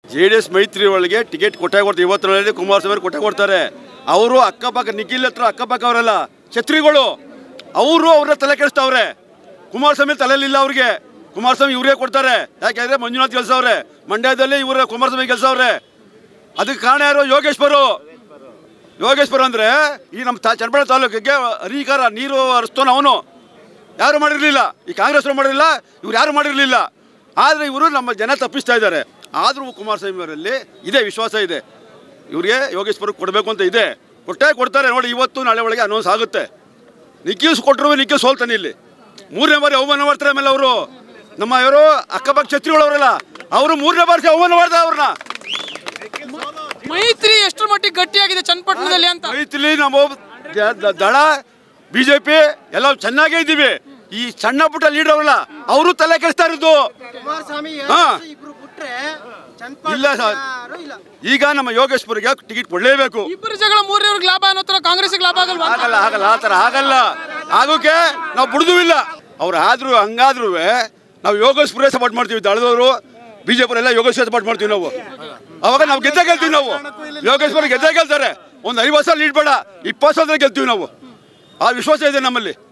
J D S ಮೈತ್ರಿ ಒಳಗೆ ticket ಕೊಟ್ಟೆ ಕೊಡ್ತಾರೆ ಇವತ್ತಿನಲ್ಲಿ ಕುಮಾರಸ್ವಾಮಿ ಅವ್ರು ಕೊಟ್ಟೆ ಕೊಡ್ತಾರೆ ಅವರು ಅಕ್ಕಪಕ್ಕ ನಿಖಿಲ್ ಹತ್ರ ಅಕ್ಕಪಕ್ಕ ಅವರೆಲ್ಲ ಛತ್ರಿಗಳು ಅವರು ಅವ್ರ ತಲೆ ಕೆಡಿಸ್ತವ್ರೆ ಕುಮಾರಸ್ವಾಮಿ ತಲೆಯಲ್ಲಿಲ್ಲ ಅವ್ರಿಗೆ ಕುಮಾರಸ್ವಾಮಿ ಇವರೇ ಕೊಡ್ತಾರೆ ಯಾಕೆಂದ್ರೆ ಮಂಜುನಾಥ್ ಗೆಲ್ಸವ್ರೆ ಮಂಡ್ಯದಲ್ಲಿ ಇವರೇ ಕುಮಾರಸ್ವಾಮಿ ಗೆಲ್ಸವ್ರೆ ಅದಕ್ಕೆ ಕಾರಣ ಯಾರು ಯೋಗೇಶ್ವರು ಯೋಗೇಶ್ವರ ಅಂದ್ರೆ ಈ ನಮ್ಮ ತಾ ಚನ್ನಪಟ್ಟಣ ತಾಲೂಕಿಗೆ ಅಧಿಕಾರ ನೀರು ಹರಿಸ್ತೋನು ಅವನು ಯಾರು ಮಾಡಿರಲಿಲ್ಲ ಈ ಕಾಂಗ್ರೆಸ್ ಮಾಡಿರಲಿಲ್ಲ ಇವ್ರು ಯಾರು ಮಾಡಿರಲಿಲ್ಲ ಆದರೆ ಇವರು ನಮ್ಮ ಜನ ತಪ್ಪಿಸ್ತಾ ಇದ್ದಾರೆ ಆದರೂ ಕುಮಾರಸ್ವಾಮಿ ಅವರಲ್ಲಿ ಇದೇ ವಿಶ್ವಾಸ ಇದೆ ಇವರಿಗೆ ಯೋಗೇಶ್ವರ ಕೊಡಬೇಕು ಅಂತ ಇದೆ ಕೊಟ್ಟೇ ಕೊಡ್ತಾರೆ ನೋಡಿ ಇವತ್ತು ನಾಳೆ ಒಳಗೆ ಅನೌನ್ಸ್ ಆಗುತ್ತೆ ನಿಖಿಲ್ಸ್ ಕೊಟ್ಟರು ನಿಖಿಲ್ ಸೋಲ್ತಾನೆ ಇಲ್ಲಿ ಮೂರನೇ ಬಾರಿ ಅವಮಾನ ಮಾಡ್ತಾರೆ ಆಮೇಲೆ ಅವರು ನಮ್ಮ ಇವರು ಅಕ್ಕಪಕ್ಕ ಛತ್ರಿಗಳು ಅವರಲ್ಲ ಅವರು ಮೂರನೇ ಬಾರಿ ಅವಮಾನ ಮಾಡ್ತಾರೆ ಅವ್ರನ್ನ ಮೈತ್ರಿ ಎಷ್ಟರ ಮಟ್ಟಿಗೆ ಗಟ್ಟಿಯಾಗಿದೆ ಚನ್ನಪಟ್ಟಣದಲ್ಲಿ ಅಂತ ಮೈತ್ರಿ ನಮ್ಮ ದ- ದ- ದಳ ಬಿಜೆಪಿ ಎಲ್ಲ ಚೆನ್ನಾಗೇ ಇದ್ದೀವಿ ಈ ಸಣ್ಣ ಪುಟ್ಟ ಲೀಡರ್ ಅವರಲ್ಲ ಅವರು ತಲೆ ಕೆಡಿಸ್ತಾ ಇರೋದು ಕುಮಾರಸ್ವಾಮಿ ಹಾ. ಇಬ್ರು ಬಿಟ್ರೆ ಇಲ್ಲ ಸರ್. ಯಾರು ಇಲ್ಲ ಈಗ ನಮ್ಮ ಯೋಗೇಶ್ವರಿಗೆ ಟಿಕೆಟ್ ಕೊಡಲೇಬೇಕು ಇಬ್ಬರು ಜಗಳ ಮೂರನೇವ್ರಿಗೆ ಲಾಭ ಅನ್ನೋ ತರ ಕಾಂಗ್ರೆಸ್ಗೆ ಲಾಭ ಆಗಲ್ವಾ ಆಗಲ್ಲ ಆಗಲ್ಲ ಆ ಥರ ಆಗಲ್ಲ ಆಗೋಕೆ ನಾವು ಬಿಡುದೂ ಇಲ್ಲ ಅವ್ರು ಆದ್ರೂ ಹಂಗಾದ್ರೂ ನಾವು ಯೋಗೇಶ್ವರೇ ಸಪೋರ್ಟ್ ಮಾಡ್ತೀವಿ ದಳದವರು ಬಿಜೆಪಿ ಎಲ್ಲ ಯೋಗೇಶ್ವರ ಸಪೋರ್ಟ್ ಮಾಡ್ತೀವಿ ನಾವು ಅವಾಗ ನಾವು ಗೆದ್ದೇ ಗೆಲ್ತೀವಿ ನಾವು ಯೋಗೇಶ್ವರ ಗೆದ್ದೇ ಗೆಲ್ತಾರೆ ಒಂದು ಐವತ್ತು ಸಾವಿರ ಲೀಡ್ ಬೇಡ ಇಪ್ಪತ್ತು ಸಾವಿರ ಗೆಲ್ತೀವಿ ನಾವು ಆ ವಿಶ್ವಾಸ ಇದೆ ನಮ್ಮಲ್ಲಿ